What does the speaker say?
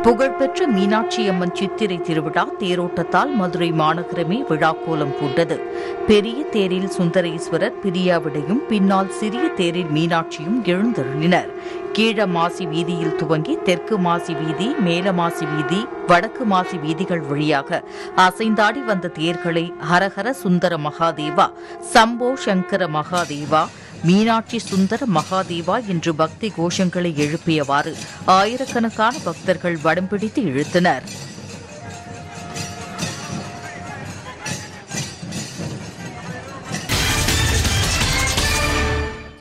புகழ்பெற்ற மீனாட்சி அம்மன் சித்திரை திருவிழா தேரோட்டத்தால் மதுரை மாநகரமே விழாக்கோலம் பூண்டது பெரிய தேரில் சுந்தரேஸ்வரர் பிரியாவிடையும் பின்னால் சிறிய தேரில் மீனாட்சியும் எழுந்தருளினர் கீழ மாசி வீதியில் துவங்கி தெற்கு மாசி வீதி மேல மாசி வீதி வடக்கு மாசி வீதிகள் வழியாக அசைந்தாடி வந்த தேர்களை ஹரஹர சுந்தர மகாதேவா சம்போ சங்கர மகாதேவா மீனாட்சி சுந்தர மகாதேவா என்று பக்தி கோஷங்களை எழுப்பியவாறு ஆயிரக்கணக்கான பக்தர்கள் வடம் பிடித்து இழுத்தனர்